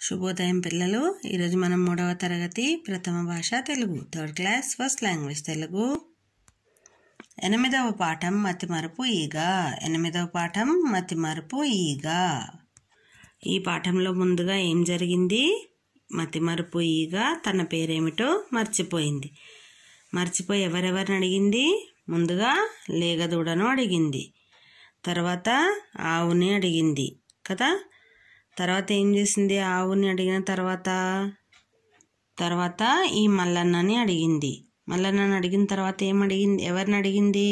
శుభోదయం పిల్లలు ఈరోజు మనం మూడవ తరగతి ప్రథమ భాష Telugu third class first language Telugu ఎనిమిదవ పాఠం మతిమరుపు ఈగ ఎనిమిదవ పాఠం మతిమరుపు ఈగ ఈ పాఠంలో ముందుగా ఏం జరిగింది మతిమరుపు ఈగ తన పేరేమిటో మర్చిపోయింది మర్చిపోయి ఎవరెవరిని అడిగింది ముందుగా లేగదూడను అడిగింది తర్వాత ఆవుని అడిగింది కదా తర్వాత ఏం చేసింది ఆవుని అడిగిన తర్వాత తర్వాత ఈ మల్లన్నని అడిగింది మల్లన్నని అడిగిన తర్వాత ఏం అడిగింది ఎవరిని అడిగింది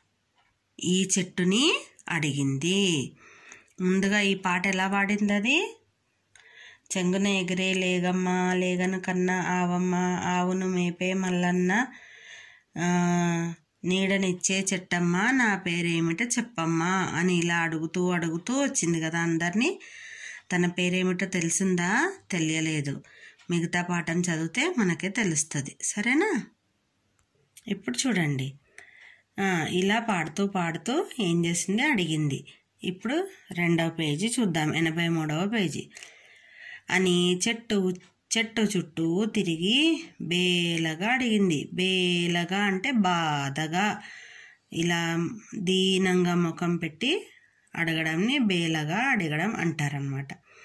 ఈ చెట్టుని అడిగింది ముందుగా ఈ పాట ఎలా పాడింది అది చెంగున ఎగిరే లేగమ్మ లేగను కన్నా ఆవమ్మ ఆవును మేపే మల్లన్న ఆ, నీడనిచ్చే చెట్టమ్మ నా పేరేమిటో చెప్పమ్మా అని ఇలా అడుగుతూ అడుగుతూ వచ్చింది కదా అందరినీ తన పేరేమిటో తెలిసిందా తెలియలేదు మిగతా పాఠం చదివితే మనకే తెలుస్తుంది సరేనా ఇప్పుడు చూడండి ఆ, ఇలా పాడుతూ పాడుతూ ఏం చేసింది అడిగింది ఇప్పుడు రెండవ పేజీ చూద్దాం ఎనభై మూడవ పేజీ అని చెట్టు చెట్టు చుట్టూ తిరిగి బేలగా అడిగింది బేలగా అంటే బాధగా ఇలా దీనంగా ముఖం పెట్టి అడగడంని బేలగా అడగడం అంటారనమాట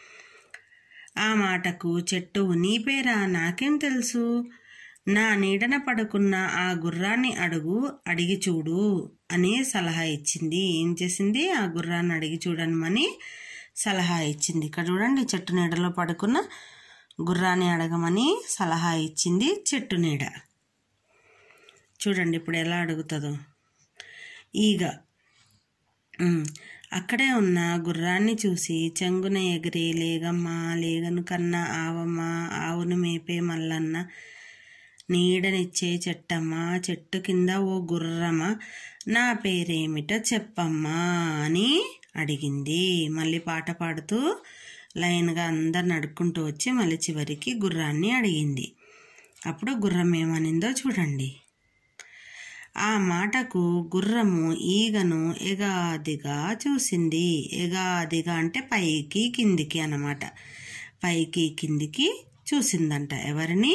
ఆ మాటకు చెట్టు నీ పేరా నాకేం తెలుసు నా నీడన పడుకున్న ఆ గుర్రాన్ని అడుగు అడిగి చూడు అని సలహా ఇచ్చింది ఏం చేసింది ఆ గుర్రాన్ని అడిగి చూడమని సలహా ఇచ్చింది ఇక్కడ చూడండి చెట్టు నీడలో పడుకున్న గుర్రాన్ని అడగమని సలహా ఇచ్చింది చెట్టు నీడ చూడండి ఇప్పుడు ఎలా అడుగుతుందో ఈగ ఉమ్, అక్కడే ఉన్న గుర్రాన్ని చూసి చెంగున ఎగిరి లేగమ్మ లేగను కన్నా ఆవమ్మ ఆవును మేపే మల్లన్న నీడనిచ్చే చెట్టమ్మ చెట్టు కింద ఓ గుర్రమ్మ నా పేరేమిటో చెప్పమ్మా అని అడిగింది మళ్ళీ పాట పాడుతూ లైన్గా అందరు నడుక్కుంటూ వచ్చి మళ్ళీ చివరికి గుర్రాన్ని అడిగింది అప్పుడు గుర్రం ఏమనిందో చూడండి ఆ మాటకు గుర్రము ఈగను ఎగాదిగా చూసింది ఎగాదిగా అంటే పైకి కిందికి అన్నమాట పైకి కిందికి చూసిందంట ఎవరిని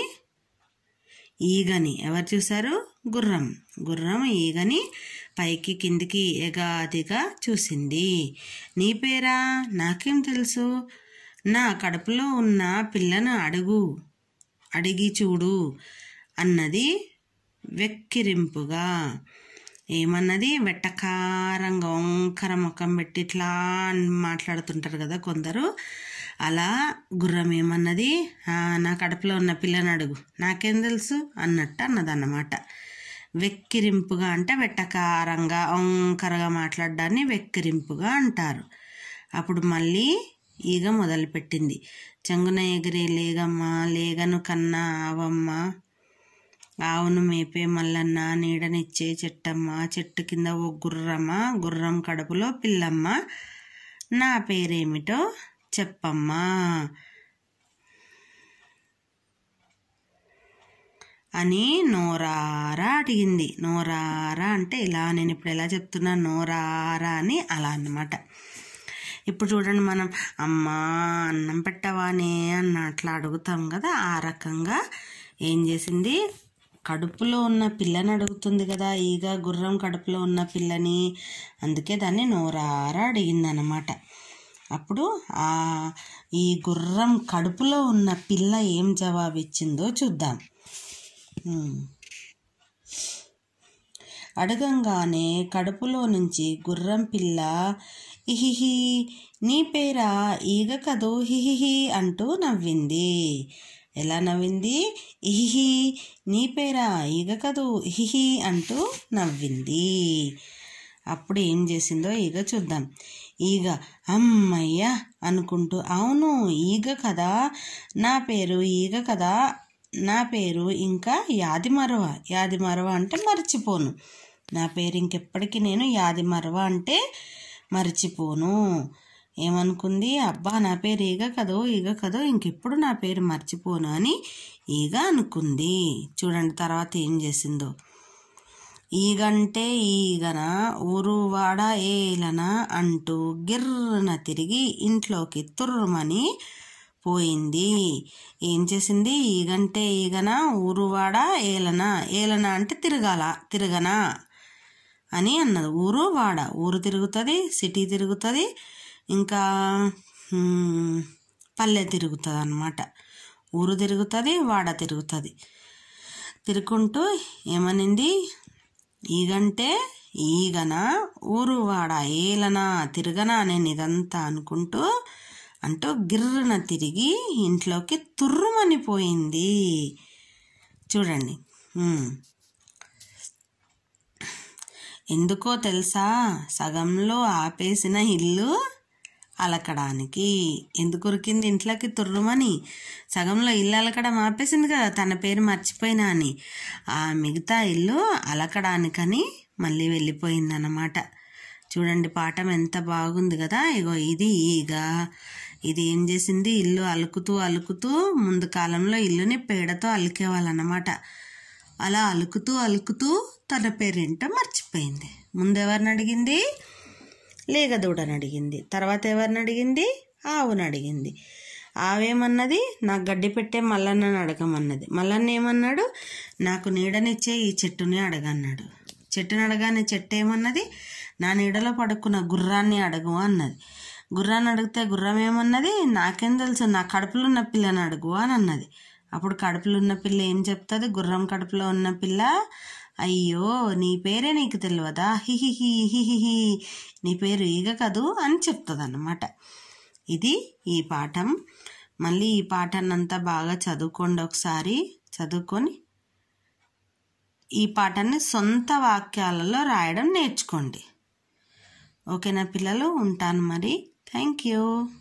ఈగని ఎవరు చూశారు గుర్రం గుర్రం ఈగని పైకి కిందికి ఎగాదిగా చూసింది నీ పేరా నాకేం తెలుసు నా కడుపులో ఉన్న పిల్లను అడుగు అడిగి చూడు అన్నది వెక్కిరింపుగా ఏమన్నది వెట్టకారంగా వంకర ముఖం పెట్టి ఇట్లా అని మాట్లాడుతుంటారు కదా కొందరు అలా గుర్రం ఏమన్నది "ఆ, నా కడుపులో ఉన్న పిల్లని అడుగు నాకేం తెలుసు అన్నట్టు అన్నదన్నమాట వెక్కిరింపుగా అంటే వెట్టకారంగా వంకరగా మాట్లాడడాన్ని వెక్కిరింపుగా అంటారు అప్పుడు మళ్ళీ ఈగ మొదలుపెట్టింది చెంగున ఎగిరే లేగమ్మ లేగను కన్నా ఆవమ్మ ఆవును మేపే మల్లన్న నీడనిచ్చే చెట్టమ్మ చెట్టు కింద ఓ గుర్రమ్మ గుర్రం కడుపులో పిల్లమ్మ నా పేరేమిటో చెప్పమ్మా అని నోరారా అడిగింది నోరారా అంటే ఇలా నేను ఇప్పుడు ఎలా చెప్తున్నా నోరారా అని అలా అన్నమాట ఇప్పుడు చూడండి మనం అమ్మా అన్నం పెట్టవానే అన్న అట్లా అడుగుతాం కదా ఆ రకంగా ఏం చేసింది కడుపులో ఉన్న పిల్లని అడుగుతుంది కదా ఈగ గుర్రం కడుపులో ఉన్న పిల్లని అందుకే దాన్ని నోరారా అడిగిందనమాట అప్పుడు ఆ ఈ గుర్రం కడుపులో ఉన్న పిల్ల ఏం జవాబు ఇచ్చిందో చూద్దాం ఉమ్. అడగంగానే కడుపులో నుంచి గుర్రం పిల్ల ఇహిహి నీ పేరా ఈగ కదో హిహిహి అంటూ నవ్వింది ఎలా నవ్వింది ఇహిహి నీ పేరా ఈగ కదూ ఇహిహి అంటూ నవ్వింది అప్పుడు ఏం చేసిందో ఈగ చూద్దాం ఈగ అమ్మయ్య అనుకుంటూ అవును ఈగ కదా నా పేరు ఈగ కదా నా పేరు ఇంకా యాది మరవ యాది మరవ అంటే మర్చిపోను నా పేరు ఇంకెప్పటికీ నేను యాది మరవ అంటే మర్చిపోను ఏమనుకుంది అబ్బా నా పేరు ఈగ కదో ఈగ కదో ఇంకెప్పుడు నా పేరు మర్చిపోను అని ఈగ అనుకుంది చూడండి తర్వాత ఏం చేసిందో ఈగంటే ఈగన ఊరు వాడ ఏలన అంటూ గిర్రన తిరిగి ఇంట్లోకి తుర్రుమని పోయింది ఏం చేసింది ఈగంటే ఈగన ఊరువాడ ఏలన ఏలన అంటే తిరగాల తిరగనా అని అన్నది ఊరు వాడ ఊరు తిరుగుతుంది సిటీ తిరుగుతుంది ఇంకా మ్, పల్లె తిరుగుతుంది అనమాట ఊరు తిరుగుతుంది వాడ తిరుగుతుంది తిరుగుకుంటూ ఏమనింది ఈగంటే ఈగన ఊరు వాడ ఏలనా తిరగనా నేను ఇదంతా అనుకుంటూ అంటూ గిర్రన తిరిగి ఇంట్లోకి తుర్రుమని పోయింది చూడండి ఉమ్. ఎందుకో తెలుసా సగంలో ఆపేసిన ఇల్లు అలకడానికి ఎందుకు ఉరికింది ఇంట్లోకి తుర్రుమని సగంలో ఇల్లు అలకడం ఆపేసింది కదా తన పేరు మర్చిపోయినా అని ఆ మిగతా ఇల్లు అలకడానికని మళ్ళీ వెళ్ళిపోయిందన్నమాట చూడండి పాఠం ఎంత బాగుంది కదా ఇగో ఇది ఈగ ఇది ఏం చేసింది ఇల్లు అలుకుతూ అలుకుతూ ముందు కాలంలో ఇల్లుని పేడతో అలికేవాళ్ళన్నమాట అలా అలుకుతూ అలుకుతూ తన పేరేంటో మర్చిపోయింది ముందెవరిని అడిగింది లేగదూడని అడిగింది తర్వాత ఎవరిని అడిగింది ఆవుని అడిగింది ఆవేమన్నది నాకు గడ్డి పెట్టే మల్లన్నని అడగమన్నది మల్లన్న ఏమన్నాడు నాకు నీడనిచ్చే ఈ చెట్టుని అడగన్నాడు చెట్టుని అడగానే చెట్టు ఏమన్నది నా నీడలో పడుకున్న గుర్రాన్ని అడుగు అన్నది గుర్రాన్ని అడిగితే గుర్రం ఏమన్నది నాకేం తెలుసు నా కడుపులో ఉన్న పిల్లని అడుగు అని అన్నది అప్పుడు కడుపులో ఉన్న పిల్ల ఏం చెప్తుంది గుర్రం కడుపులో ఉన్న పిల్ల అయ్యో నీ పేరే నీకు తెలియదా హిహిహి హిహిహి నీ పేరు ఈగ కదూ అని చెప్తుంది అన్నమాట ఇది ఈ పాఠం మళ్ళీ ఈ పాఠాన్ని అంతా బాగా చదువుకోండి ఒకసారి చదువుకొని ఈ పాఠాన్ని సొంత వాక్యాలలో రాయడం నేర్చుకోండి ఓకేనా పిల్లలు ఉంటాను మరి థ్యాంక్ యూ